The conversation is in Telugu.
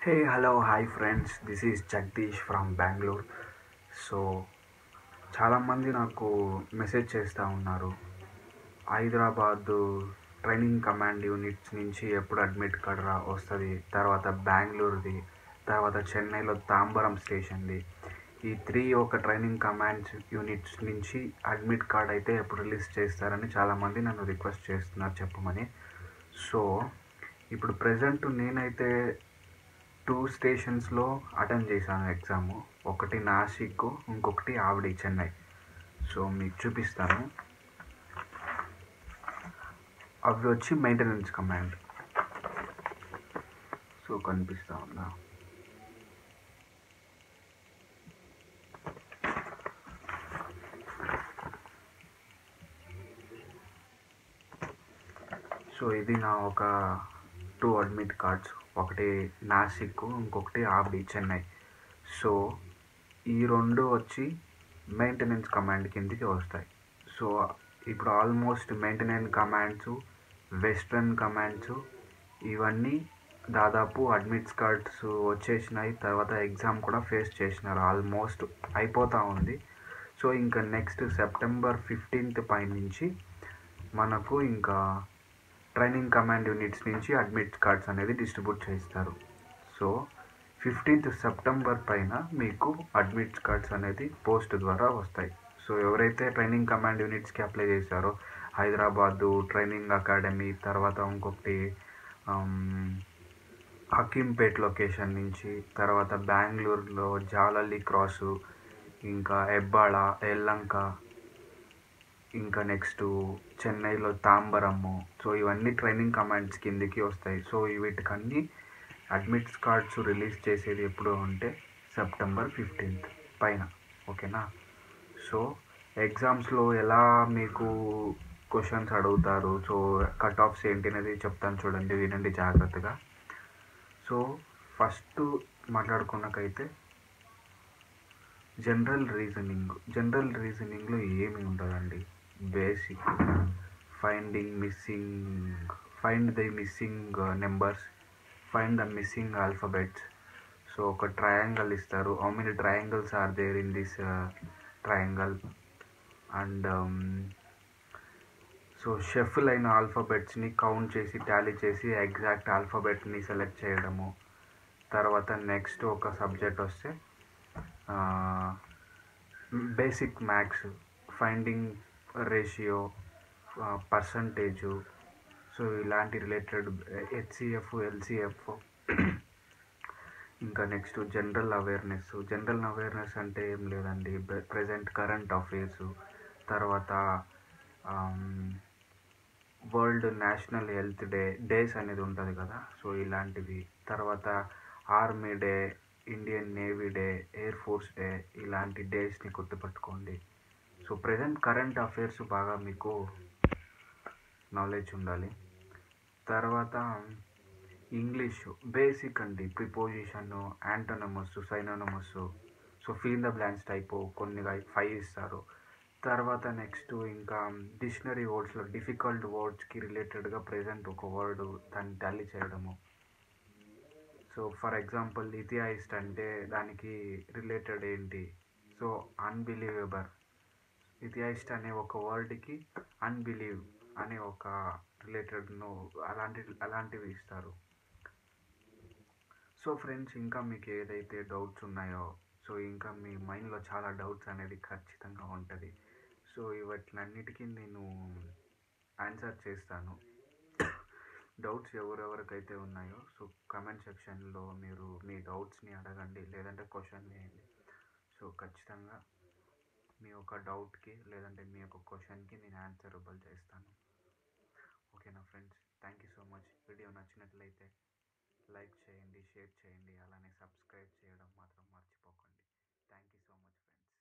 Hey, hello, hi friends. This is Jagdish from Bangalore. So చాలామంది నాకు మెసేజ్ చేస్తూ ఉన్నారు హైదరాబాద్ ట్రైనింగ్ కమాండ్ యూనిట్స్ నుంచి ఎప్పుడు అడ్మిట్ కార్డ్ రా వస్తుంది తర్వాత బెంగళూరుది తర్వాత చెన్నైలో తాంబరం స్టేషన్ది ఈ త్రీ ఒక ట్రైనింగ్ కమాండ్స్ యూనిట్స్ నుంచి అడ్మిట్ కార్డ్ అయితే ఎప్పుడు రిలీజ్ చేస్తారని చాలామంది నన్ను రిక్వెస్ట్ చేస్తున్నారు చెప్పమని సో ఇప్పుడు ప్రజెంట్ నేనైతే టూ స్టేషన్స్లో అటెండ్ చేశాను ఎగ్జామ్ ఒకటి నాసిక్ ఇంకొకటి ఆవిడి చెన్నై సో మీకు చూపిస్తాను అవి వచ్చి మెయింటెనెన్స్ కమాండ్ సో కనిపిస్తా ఉందా సో ఇది నా ఒక టూ అడ్మిట్ కార్డ్స్ ఒకటి నాసిక్ ఇంకొకటి ఆవిడి చెన్నై సో ఈ రెండు వచ్చి మెయింటెనెన్స్ కమాండ్ కిందికి వస్తాయి సో ఇప్పుడు almost maintenance commands western commands ఇవన్నీ దాదాపు అడ్మిట్స్ కార్డ్స్ వచ్చేసినాయి తర్వాత ఎగ్జామ్ కూడా ఫేస్ చేసినారు ఆల్మోస్ట్ అయిపోతూ ఉంది సో ఇంకా నెక్స్ట్ సెప్టెంబర్ ఫిఫ్టీన్త్ పై నుంచి మనకు ఇంకా ట్రైనింగ్ కమాండ్ యూనిట్స్ నుంచి అడ్మిట్ కార్డ్స్ అనేది డిస్ట్రిబ్యూట్ చేస్తారు సో ఫిఫ్టీన్త్ సెప్టెంబర్ పైన మీకు అడ్మిట్ కార్డ్స్ అనేది పోస్ట్ ద్వారా వస్తాయి సో ఎవరైతే ట్రైనింగ్ కమాండ్ యూనిట్స్కి అప్లై చేశారో హైదరాబాదు ట్రైనింగ్ అకాడమీ తర్వాత ఇంకొకటి హకీంపేట్ లొకేషన్ నుంచి తర్వాత బెంగళూరులో జాలల్లి క్రాసు ఇంకా ఎబ్బాళ ఎల్లంక ఇంకా నెక్స్ట్ చెన్నైలో తాంబరము సో ఇవన్నీ ట్రైనింగ్ కమాండ్స్ కిందికి వస్తాయి సో వీటికన్నీ అడ్మిట్స్ కార్డ్స్ రిలీజ్ చేసేది ఎప్పుడు అంటే సెప్టెంబర్ ఫిఫ్టీన్త్ పైన ఓకేనా సో ఎగ్జామ్స్లో ఎలా మీకు క్వశ్చన్స్ అడుగుతారు సో కట్ ఆఫ్స్ ఏంటి అనేది చెప్తాను చూడండి వినండి జాగ్రత్తగా సో ఫస్ట్ మాట్లాడుకున్నకైతే జనరల్ రీజనింగ్ జనరల్ రీజనింగ్లో ఏమి ఉండదండి basic finding missing find the missing numbers find the missing alphabets so ఒక ట్రయాంగల్ ఇస్తారు how many triangles are there in this triangle and so shuffle అయిన ఆల్ఫాబెట్స్ని కౌంట్ చేసి టాలీ చేసి ఎగ్జాక్ట్ ఆల్ఫాబెట్ని సెలెక్ట్ చేయడము తర్వాత నెక్స్ట్ ఒక సబ్జెక్ట్ వస్తే basic maths finding ratio percentage so ఇలాంటి రిలేటెడ్ హెచ్సిఎఫ్ ఎల్సిఎఫ్ ఇంకా next general awareness general awareness అంటే ఏం లేదండి ప్రజెంట్ కరెంట్ అఫైర్స్ తర్వాత world national health day days అనేది ఉంటుంది కదా సో ఇలాంటివి తర్వాత army day Indian navy day air force day ఇలాంటి డేస్ని గుర్తుపెట్టుకోండి సో ప్రజెంట్ కరెంట్ అఫైర్స్ బాగా మీకు నాలెడ్జ్ ఉండాలి తర్వాత ఇంగ్లీష్ బేసిక్ అండి preposition antonyms synonyms so fill the blanks type కొన్ని ఫైవ్ ఇస్తారు తర్వాత నెక్స్ట్ ఇంకా డిక్షనరీ వర్డ్స్లో డిఫికల్ట్ వర్డ్స్కి రిలేటెడ్గా ప్రజెంట్ ఒక వర్డ్ దాన్ని టాలీ చేయడము సో ఫర్ ఎగ్జాంపుల్ ఇథియాయిస్ట్ అంటే దానికి రిలేటెడ్ ఏంటి సో అన్బిలీవబర్ ఇథియాయిస్ట్ అనే ఒక వర్డ్కి అన్బిలీవ్ అనే ఒక రిలేటెడ్ను అలాంటి అలాంటివి ఇస్తారు సో ఫ్రెండ్స్ ఇంకా మీకు ఏదైతే డౌట్స్ ఉన్నాయో సో ఇంకా మీ మైండ్లో చాలా డౌట్స్ అనేది ఖచ్చితంగా ఉంటుంది సో ఇవట్లన్నిటికీ నేను ఆన్సర్ చేస్తాను డౌట్స్ ఎవరెవరికైతే ఉన్నాయో సో కమెంట్ సెక్షన్లో మీరు మీ డౌట్స్ని అడగండి లేదంటే క్వశ్చన్ వేయండి సో ఖచ్చితంగా మీ యొక్క డౌట్కి లేదంటే మీ యొక్క క్వశ్చన్కి నేను ఆన్సరబుల్ చేస్తాను ఓకేనా friends thank you so much video నచ్చినట్లయితే లైక్ చేయండి షేర్ చేయండి అలానే సబ్స్క్రైబ్ చేయడం మాత్రం మర్చిపోకండి thank you so much friends